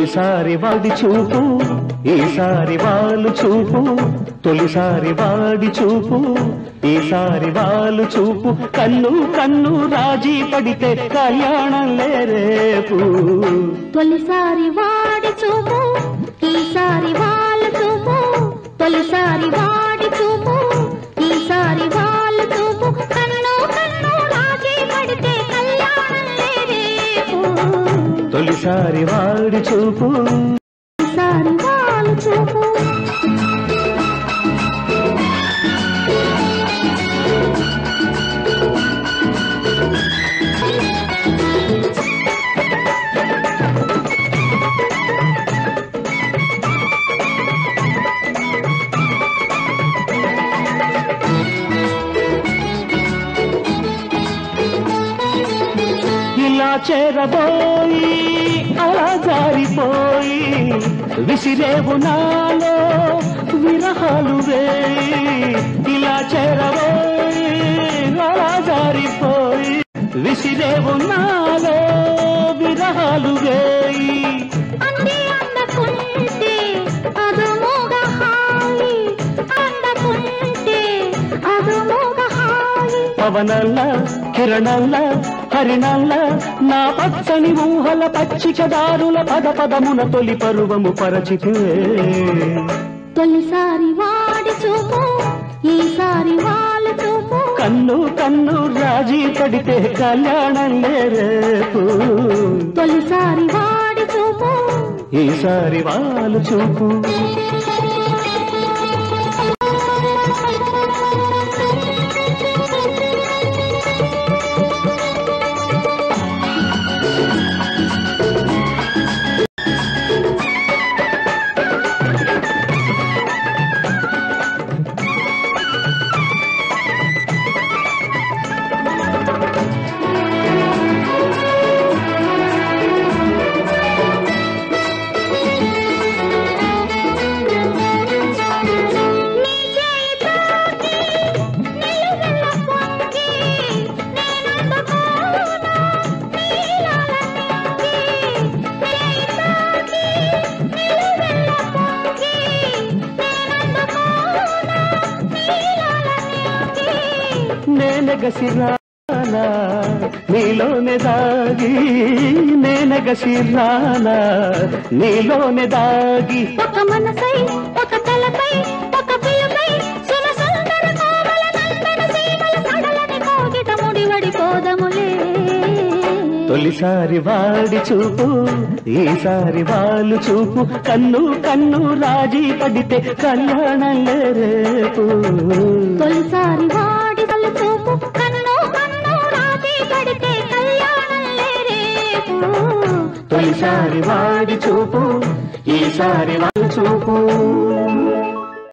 ఈసారి వాడి చూపు ఈసారి వాళ్ళు చూపు తొలిసారి వాడి చూపు ఈసారి వాళ్ళు చూపు కన్ను కన్ను రాజీ పడితే కళ్యాణం లేరేపు తొలిసారి వాడి చూపు ఈసారి వాళ్ళ చూపు తొలిసారి వాడి చూపు ఈసారి వాళ్ళ చూపు కన్ను కన్ను రాజీ పడితే కళ్యాణం లేరేపు తొలిసారి వాడి చూపు ఈసారి వాళ్ళ చూపు ఇలా చేరబోయి అలా జారిపోయి విసిరేవు నాలో విరహాలు వేయి ఇలా చేరబోయి అలా జారిపోయి విసిరేవు నాలో విరహాలు వేయి అంది అందకుంటే అదు మూగ హాయి అందకుంటే అదు మూగ హాయి పవనల్ల కిరణల్ల హరిణల్ల నా పచ్చని ఊహల పచ్చిక దారుల పద పదమున తొలి పరువము పరచితే తొలిసారి వాడి చూపు ఈసారి వాళ్ళ చూపు కన్ను కన్ను రాజీ పడితే కళ్యాణం లేరేపు తొలిసారి వాడి చూపు ఈసారి వాళ్ళు చూపు నీ చేయి తాకి నిలువెల్ల పొంగి నేనందుకోనా నీలాల నింగి చేయి తాకి నిలువెల్ల పొంగి నేనందుకోనా నీలాల నింగి నేనెగసిరానా నీలోనే దాగి నేనెగసిరానా నీలోనే దాగి ఒక మనసై ఒక తలపై ఒక పిలుపై సుమ సుందర కోమల నందన సీమల సడలని కోగిట ముడివడి కోదములే తొలిసారి వాడి చూపు ఈసారి వాళ్ళు చూపు కన్ను కన్ను రాజీ పడితే కళ్యాణం లేరేపు తొలిసారి వాడి తల చూపు కన్ను కన్ను రాజీ పడితే కళ్యాణం లేరేపు తొలిసారి వాడి చూపు ఈసారి వాళ్ళు చూపు